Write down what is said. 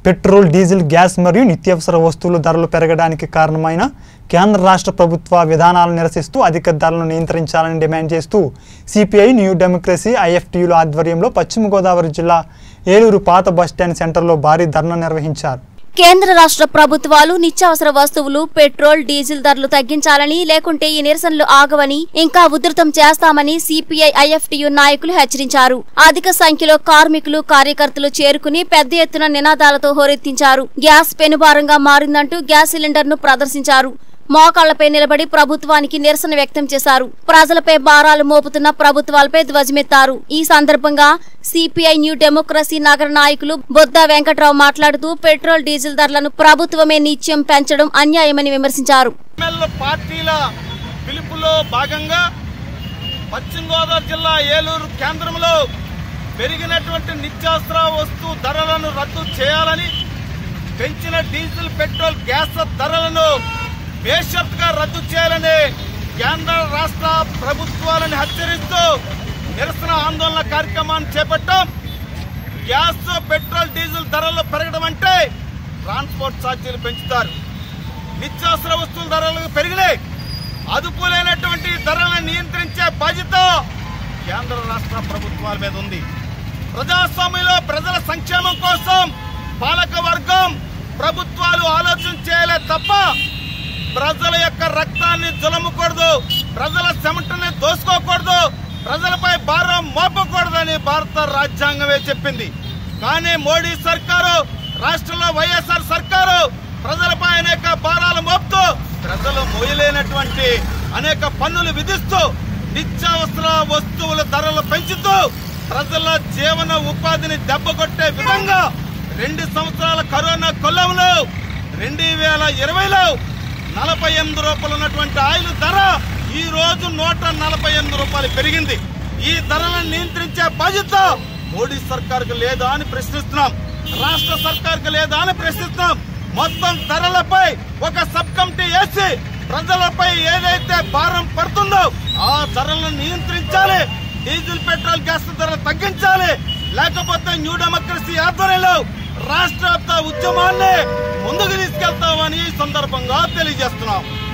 petrol diesel gas మరియు నిత్యావసర వస్తువుల ధరలు పెరగడానికి కారణమైన కేంద్ర రాష్ట్ర ప్రభుత్వ విధానాలను నిరసిస్తూ అధిక ధరలను నియంత్రించాలని డిమాండ్ చేస్తూ సిపిఐ న్యూ డెమోక్రసీ ఐఎఫ్టీయుల ఆధ్వర్యంలో పశ్చిమ గోదావరి జిల్లా ఏలూరు పాత బస్టాండ్ సెంటర్లో భారీ ధర్నా నిర్వహించారు కేంద్ర రాష్ట్ర ప్రభుత్వాలు నిత్యావసర వస్తువులు పెట్రోల్ డీజిల్ ధరలు తగ్గించాలని లేకుంటే ఈ నిరసనలు ఆగవని ఇంకా ఉధృతం చేస్తామని సిపిఐ ఐఎఫ్టియు నాయకులు హెచ్చరించారు అధిక సంఖ్యలో కార్మికులు కార్యకర్తలు చేరుకుని పెద్ద ఎత్తున నినాదాలతో హోరెత్తించారు గ్యాస్ పెనుభారంగా మారిందంటూ గ్యాస్ సిలిండర్ ను ప్రదర్శించారు మోకాళ్లపై నిలబడి ప్రభుత్వానికి నిరసన వ్యక్తం చేశారు ప్రజలపై భారాలు మోపుతున్న ప్రభుత్వాలపై ధ్వజమెత్తారు ఈ సందర్భంగా సిపిఐ న్యూ డెమోక్రసీ నగర నాయకులు బొద్దా వెంకట్రావు మాట్లాడుతూ పెట్రోల్ డీజిల్ ధరలను ప్రభుత్వమే నిత్యం పెంచడం అన్యాయమని విమర్శించారు ఎమ్మెల్యే పార్టీల పిలుపులో భాగంగా పశ్చిమ గోదావరి జిల్లా ఏలూరు కేంద్రంలో పెరిగినటువంటి నిత్యావసర వస్తు ధరలను రద్దు చేయాలని పెంచిన డీజిల్ పెట్రోల్ గ్యాస్ ధరలను బేషరతుగా రద్దు చేయాలని కేంద్ర రాష్ట్ర ప్రభుత్వాలను హెచ్చరిస్తూ నిరసన ఆందోళన కార్యక్రమాన్ని చేపట్టాం గ్యాస్ పెట్రోల్ డీజిల్ ధరలు పెరగడం అంటే ట్రాన్స్పోర్ట్ ఛార్జీలు పెంచుతారు నిత్యావసర వస్తువుల ధరలు పెరిగినాయి అదుపులేనటువంటి ధరలను నియంత్రించే బాధ్యత కేంద్ర రాష్ట్ర ప్రభుత్వాల మీద ఉంది ప్రజాస్వామ్యంలో ప్రజల సంక్షేమం కోసం పాలక వర్గం ప్రభుత్వాలు ఆలోచన చేయలే తప్ప ప్రజల యొక్క రక్తాన్ని జులమకూడదు ప్రజల చెమటని దోసుకోకూడదు ప్రజలపై భారం మోపకూడదని భారత రాజ్యాంగమే చెప్పింది కానీ మోడీ సర్కారు రాష్ట్రంలో వైఎస్ఆర్ సర్కారు ప్రజలపై అనేక భారాలు మోపుతూ ప్రజలు మోయలేనటువంటి అనేక పన్నులు విధిస్తూ నిత్యావసర వస్తువుల ధరలు పెంచుతూ ప్రజల జీవన ఉపాధిని దెబ్బకొట్టే విధంగా రెండు సంవత్సరాల కరోనా కొల్లంలో రెండు వేల ఇరవైలో నలభై ఎనిమిది రూపాయలు ఉన్నటువంటి ఆయిల్ ధర ఈ రోజు నూట నలభై ఎనిమిది రూపాయలు పెరిగింది ఈ ధరలను నియంత్రించే బాధ్యత మోడీ సర్కార్కు లేదా అని ప్రశ్నిస్తున్నాం రాష్ట్ర సర్కార్కు లేదా అని ప్రశ్నిస్తున్నాం మొత్తం ధరలపై ఒక సబ్ కమిటీ వేసి ప్రజలపై ఏదైతే భారం పడుతుందో ఆ ధరలను నియంత్రించాలి డీజిల్ పెట్రోల్ గ్యాస్ ధరలు తగ్గించాలి లేకపోతే న్యూ డెమోక్రసీ ఆధ్వర్యంలో రాష్ట్ర వ్యాప్త ఉద్యమాన్ని ముందుకు తీసుకెళ్తామని ఈ సందర్భంగా తెలియజేస్తున్నాం